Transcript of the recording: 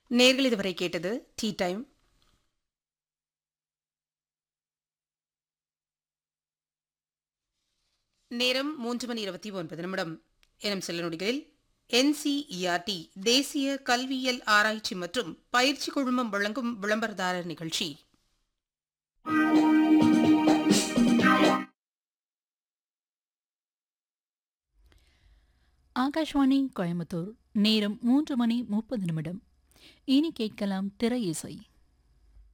நேர்கள் இதுவரை கேட்டது டீ டைம் நேரம் மூன்று மணி இருபத்தி ஒன்பது நிமிடம் எனும் சில நொடிகளில் என்சிஇஆர்டி தேசிய கல்வியியல் ஆராய்ச்சி மற்றும் பயிற்சி குழுமம் வழங்கும் விளம்பரதாரர் நிகழ்ச்சி ஆகாஷ்வாணி கோயம்புத்தூர் நேரம் மூன்று மணி முப்பது நிமிடம் இனி கேட்கலாம் திரை இசை